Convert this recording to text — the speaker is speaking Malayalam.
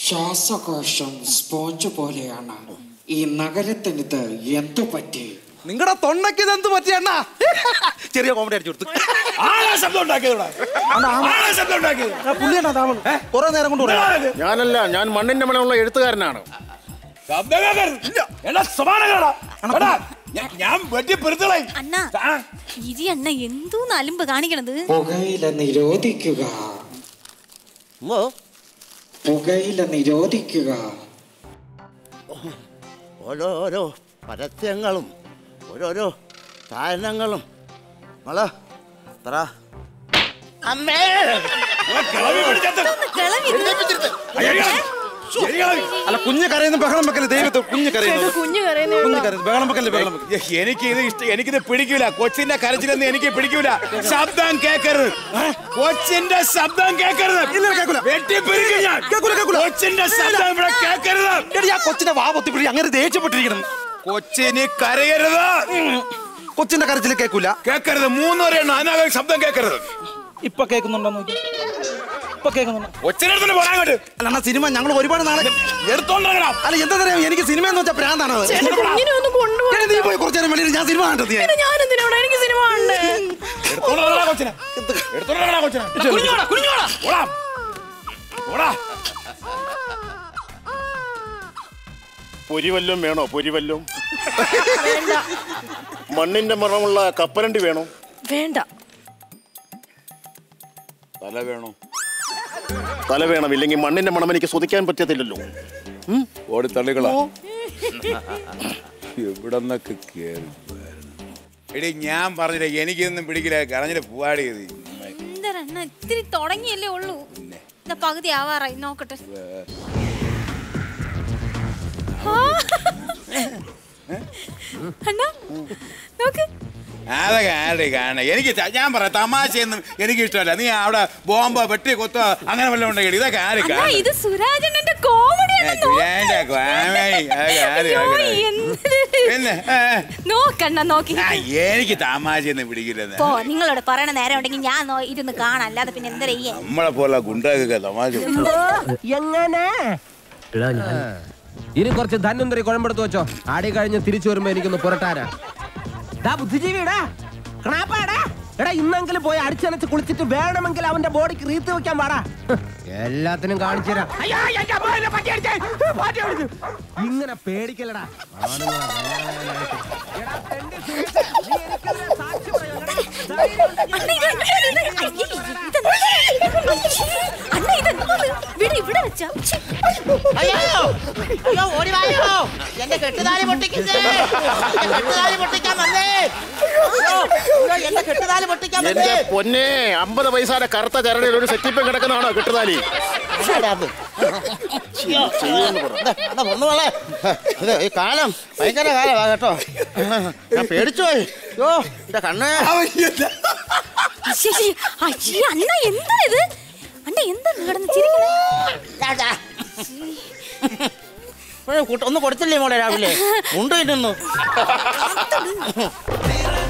ശ്വാസകോശം സ്പോഞ്ച് പോലെയാണ് ഈ നഗരത്തിനിത് എന്തു പറ്റി നിങ്ങളുടെ തൊണ്ടയ്ക്ക് ഇത് എന്ത് പറ്റിയ അണ്ണാ ചെറിയ കോമഡി അടിച്ചു കൊടുത്തു ആരാ ശബ്ദം ഉണ്ടാക്കിയത് ഇവിടെ? ആരാ ശബ്ദം ഉണ്ടാക്കിയത് പുള്ളിയാണ് താമൻ കുറെ നേരം കൊണ്ട് പറയാം ആരാ ഇത്? ഞാനല്ല ഞാൻ മണ്ണിന്റെ മണമുള്ള എഴുത്തുകാരനാണ് ശബ്ദം കേൾക്കരുത്. എടാ, സമാധാനക്കേടാ. എടാ, ഞാൻ- ഞാൻ വെട്ടി പെരുത്തളായി അണ്ണാ ഇരി അണ്ണ എന്തോന്ന് അലുമ്പ് കാണിക്കണത് പുകയില നിരോധിക്കുക പുകയില നിരോധിക്കുക ഓരോരോ പരസ്യങ്ങളും ഓരോരോ സാധനങ്ങളും മോളെ എത്ര അമ്മേ അല്ല കുഞ്ഞ് കരയുന്ന ബഹളം വെക്കല്ലേ ദൈവത്തെ കുഞ്ഞ് കരയുന്നു കുഞ്ഞു കരയുന്നു കുഞ്ഞ് കരയുന്നു ബഹളം വെക്കല്ലേ ബഹളം വെക്കല്ലേ എനിക്ക് ഇത് ഇഷ്ടം എനിക്കിത് പിടിക്കൂല കൊച്ചിന്റെ കരച്ചിലൊന്നും എനിക്ക് പിടിക്കൂല ശബ്ദം കേക്കരുത് കൊച്ചിന്റെ ശബ്ദം കേക്കരുത് ഇല്ല, കേൾക്കൂല. വെട്ടി പിരിക്കും ഞാൻ കേൾക്കൂല, കേൾക്കൂല. കൊച്ചിന്റെ ശബ്ദം ഇവിടെ കേക്കരുത് എടി ആ കൊച്ചിന്റെ വാ പൊത്തിപ്പിടി അങ്ങനെ ദേഷ്യപ്പെട്ടിരിക്കണം കൊച്ചിന് കരയരുത് കൊച്ചിന്റെ കരച്ചിൽ കേൾക്കൂല കേക്കരുത് മൂന്നര എണ്ണം അതിനകം ശബ്ദം കേക്കരുത് ഇപ്പൊ കേൾക്കുന്നുണ്ടോ നോക്കി ഇപ്പൊ കേൾക്കുന്നുണ്ടോ കൊച്ചിനടുത്ത് പോരാൻ അങ്ങോട്ട് അല്ല അണ്ണാ സിനിമ ഞങ്ങൾ ഒരുപാട് നാളെ എടുത്തോണ്ടിറങ്ങണം അല്ല എന്താ പറയാ എനിക്ക് സിനിമ എന്ന് വെച്ചാൽ പ്രാന്താണ് അത്. കുഞ്ഞിനെ ഒന്ന് കൊണ്ടുപോയി എടി, നീ പോയി കുറച്ചു നേരം വെളിയിൽ ഞാൻ സിനിമ കണ്ടത് ഞാൻ ഞാൻ എന്തിനാ എനിക്ക് സിനിമ ഉണ്ട് എടുത്തോണ്ടിറങ്ങണ കൊച്ചിനെ എടുത്തോണ്ടിറങ്ങണ കൊച്ചിനെ കുഞ്ഞോടാ കുഞ്ഞോടാ ഓടാ ഓടാ പൊരിവല്ലും വേണോ പൊരിവല്ലും മണ്ണിന്റെ മണമുള്ള കപ്പലണ്ടി വേണോ വേണ്ട തല വേണോ തല വേണം ഇല്ലെങ്കിൽ മണ്ണിന്റെ മണം എനിക്ക് സ്വദിക്കാൻ പറ്റത്തില്ലല്ലോ ഓടി തള്ളിക്കളാ എവിടെ നിന്നൊക്കെ കേറി എടി ഞാൻ പറഞ്ഞില്ല എനിക്കൊന്നും പിടിക്കില്ല കളഞ്ഞിട്ട് പോവാടി ഇത്. എന്താ അണ്ണ ഇത്തിരി തുടങ്ങിയല്ലേ ഉള്ളൂ ഇതാ പകുതി ആവാറായി നോക്കട്ടെ ആ. അണ്ണാ നോക്ക് അതൊക്കെ ആരുടെ കാണണം എനിക്ക് ത- ഞാൻ പറയാം തമാശയൊന്നും എനിക്ക് ഇഷ്ടമല്ല നീ അവിടെ ബോംബ് വെട്ടി കൊത്തോ അങ്ങനെ വല്ലതും ഉണ്ടെങ്കിൽ ഇതൊക്കെ ആര് അണ്ണാ കാണും ഇത് സുരാജന്റെ കോമഡി ഏ, സുരേന്ദ്ര കോമഡി. അതൊക്കെ ആര് കാണും? പിന്നെ ഏ, നോക്കണ്ണ നോക്കി ആ, എനിക്ക് തമാശയൊന്നും പിടിക്കില്ലെന്ന് പോ നിങ്ങളോട് പറയണ നേരം ഉണ്ടെങ്കിൽ ഞാൻ നോ- ഇരുന്ന് കാണാം അല്ലാതെ പിന്നെ എന്താ ചെയ്യേ നമ്മളെ പോലെ ഗുണ്ടകൊക്കെ തമാശ ഇനി കുറച്ച് ധന്വന്തരി കുഴമ്പെടുത്ത് വെച്ചോ ആടി കഴിഞ്ഞ് തിരിച്ചു വരുമ്പോ എനിക്കൊന്ന് പുരട്ടാനാ ഡാ ബുദ്ധിജീവിടാ ക്രാപ്പാടാ എടാ ഇന്നെങ്കിലും പോയി അടിച്ചനച്ച് കുളിച്ചിട്ട് വേണമെങ്കിൽ അവന്റെ ബോഡിക്ക് റീത്ത് വെക്കാൻ പാടാ ഹ്, എല്ലാത്തിനും കാണിച്ചു തരാം അയ്യോ, എന്റെ അമ്മ എന്നെ പട്ടി അടിച്ചേ. പട്ടി അടിച്ചു. ഇങ്ങനെ പേടിക്കലടാ ആണുങ്ങളെ വേലാനായിട്ട്. എടാ, തെണ്ടി സുരേഷേ, നീ എനിക്കെതിരെ സാക്ഷി പറയുമോ? ധൈര്യം ഉണ്ടെങ്കിൽ അണ്ണ ഇത് അയ്യേ, ഇതെന്താ? അയ്യേ, അണ്ണ ഇതെന്താണ് ഇവിടെ ഇവിടെ വെച്ചാ ഛെ. അയ്യോ അയ്യോ ഓടി വായോ എന്റെ കെട്ടുതാലി പൊട്ടിക്കുന്നേ എന്റെ കെട്ടുതാലി പൊട്ടിക്കാൻ വന്നേ അയ്യോ, അയ്യോ, എന്റെ കെട്ടുതാലി പൊട്ടിക്കാൻ എന്റെ വന്നേ പൊന്നെ അമ്പത് പൈസയുടെ കറുത്ത ചരടിൽ ഒരു സെറ്റിപ്പ് കിടക്കുന്നതാണോ കെട്ടുതാലി ആരാടാ അത്? അയ്യോ, ദേ, അതാ വന്നു മോളെ. ഇത് ഈ കാലം ഭയങ്കര കാലമാ കേട്ടോ ഞാൻ പേടിച്ചു പോയി അയ്യോ എന്റെ കണ്ണ് അയ്യേ, അയ്യേ, അയ്യേ, അണ്ണ എന്താ ഇത് അണ്ണ എന്താ കിടന്ന് ചിരിക്കണേ ദാ, ദാ. ഒരു കൂട്ട- ഒന്ന് കൊടുത്തില്ലേ മോളെ രാവിലെ മുണ്ട് തിന്നുന്നു